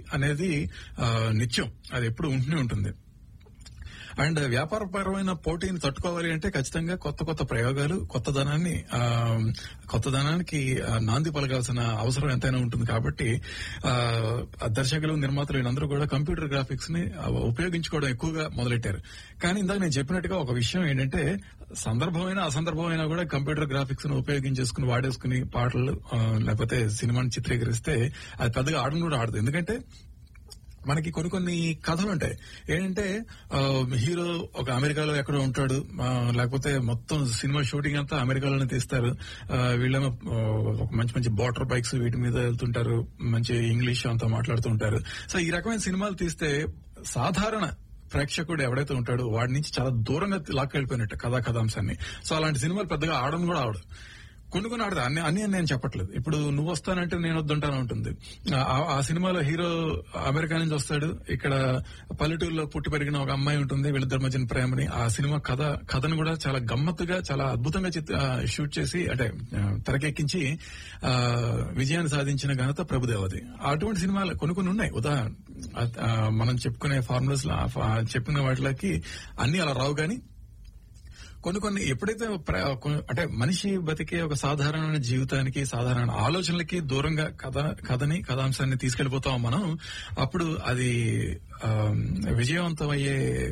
అనేది ఆ, నిత్యం అది ఎప్పుడు ఉంటూనే ఉంటుంది అండ్ వ్యాపారపరమైన పోటీని తట్టుకోవాలి అంటే ఖచ్చితంగా కొత్త కొత్త ప్రయోగాలు కొత్త ధనాన్ని ఆ, కొత్త ధనానికి ఆ, నాంది పలకాల్సిన అవసరం ఎంతైనా ఉంటుంది కాబట్టి ఆ, దర్శకులు నిర్మాతలు వీళ్ళందరూ కూడా కంప్యూటర్ గ్రాఫిక్స్ ని ఆ, ఉపయోగించుకోవడం ఎక్కువగా మొదలెట్టారు కానీ ఇందాక నేను చెప్పినట్టుగా ఒక విషయం ఏంటంటే సందర్భమైన అసందర్భమైన కూడా కంప్యూటర్ గ్రాఫిక్స్ ను ఉపయోగించేసుకుని వాడేసుకుని పాటలు ఆ, లేకపోతే సినిమాని చిత్రీకరిస్తే అది పెద్దగా ఆడను కూడా ఆడదు ఎందుకంటే మనకి కొన్ని కొన్ని కథలు ఉంటాయి ఏంటంటే ఆ, హీరో ఒక అమెరికాలో ఎక్కడో ఉంటాడు ఆ, లేకపోతే మొత్తం సినిమా షూటింగ్ అంతా అమెరికాలోనే తీస్తారు ఆ, వీళ్ళేమో ఆ, ఒక మంచి మంచి బాటర్ బైక్స్ వీటి మీద వెళ్తుంటారు మంచి ఇంగ్లీష్ అంతా మాట్లాడుతూ ఉంటారు సో ఈ రకమైన సినిమాలు తీస్తే సాధారణ ప్రేక్షకుడు ఎవడైతే ఉంటాడో వాడి నుంచి చాలా దూరంగా లాక్కెళ్ళిపోయినట్టు కథా కథాంశాన్ని సో అలాంటి సినిమాలు పెద్దగా ఆడడం కూడా ఆవడు కొన్ని కొన్ని ఆడదు అన్ని అన్ని నేను చెప్పట్లేదు ఇప్పుడు నువ్వు వస్తానంటే నేను వద్దుంటాను ఉంటుంది ఆ- ఆ సినిమాలో హీరో అమెరికా నుంచి వస్తాడు ఇక్కడ పల్లెటూరులో పుట్టి పెరిగిన ఒక అమ్మాయి ఉంటుంది వీళ్ళిద్దరి మధ్యన ప్రేమని ఆ సినిమా కథ కథను కూడా చాలా గమ్మత్తుగా చాలా అద్భుతంగా చిత్ర- ఆ, షూట్ చేసి అంటే ఆ, తెరకెక్కించి ఆ, విజయాన్ని సాధించిన ఘనత ప్రభుదేవది అటువంటి సినిమాలు కొన్ని కొన్ని ఉన్నాయి ఉదాహరణ ఆ- ఆ, మనం చెప్పుకునే ఫార్ములాస్ చెప్పిన వాటిలోకి అన్ని అలా రావు కానీ కొన్ని కొన్ని ఎప్పుడైతే ప్ర- కొ- అంటే మనిషి బతికే ఒక సాధారణమైన జీవితానికి సాధారణ ఆలోచనలకి దూరంగా కథ కథని కథాంశాన్ని తీసుకెళ్లిపోతాం మనం అప్పుడు అది ఆ, విజయవంతం అయ్యే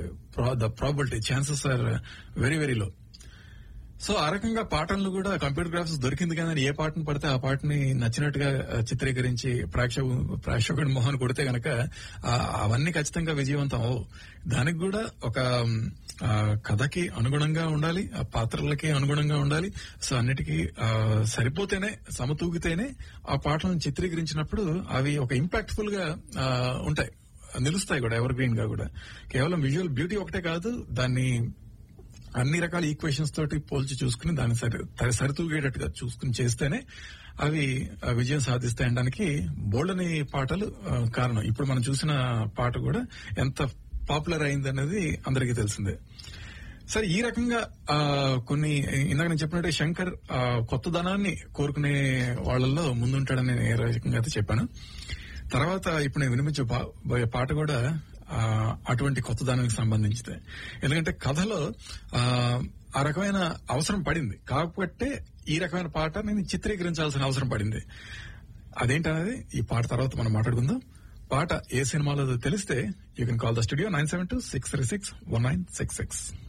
the probability chances are very very low so ఆ రకంగా పాటలను కూడా కంప్యూటర్ గ్రాఫిక్స్ దొరికింది కానీ ఏ పాటను పడితే ఆ పాటని నచ్చినట్టుగా ఆ, చిత్రీకరించి ప్రేక్షకు ప్రేక్షకుడి మొహన్ కొడితే గనక ఆ, అవన్నీ ఖచ్చితంగా విజయవంతం అవ్వవు దానికి కూడా ఒక ఆ, కథకి అనుగుణంగా ఉండాలి ఆ పాత్రలకి అనుగుణంగా ఉండాలి సో అన్నిటికీ ఆ, సరిపోతేనే సమతూగితేనే ఆ పాటలను చిత్రీకరించినప్పుడు అవి ఒక ఇంపాక్ట్ఫుల్ గా ఆ, ఉంటాయి నిలుస్తాయి కూడా ఎవర్ గ్రీన్ గా కూడా కేవలం విజువల్ బ్యూటీ ఒకటే కాదు దాన్ని అన్ని రకాల ఈక్వేషన్స్ తోటి పోల్చి చూసుకుని దాన్ని సరి త- సరితూగేటట్టుగా చూసుకుని చేస్తేనే అవి ఆ, విజయం సాధిస్తాయి అనడానికి బోల్డని పాటలు ఆ, కారణం ఇప్పుడు మనం చూసిన పాట కూడా ఎంత పాపులర్ అయింది అనేది అందరికీ తెలిసిందే సరే ఈ రకంగా ఆ, కొన్ని ఇందాక నేను చెప్పినట్టే శంకర్ ఆ, కొత్త ధనాన్ని కోరుకునే వాళ్ళల్లో ముందుంటాడని నేను ఏ రకంగా అయితే చెప్పాను తర్వాత ఇప్పుడు నేను వినిపించే పా- బోయే పాట కూడా ఆ, అటువంటి కొత్తదనానికి సంబంధించితే ఎందుకంటే కథలో ఆ, ఆ రకమైన అవసరం పడింది కాకపోతే ఈ రకమైన పాట నేను చిత్రీకరించాల్సిన అవసరం పడింది అదేంటనేది ఈ పాట తర్వాత మనం మాట్లాడుకుందాం పాట ఏ సినిమాలో తెలిస్తే you can call the studio nine seven two six three six one nine six six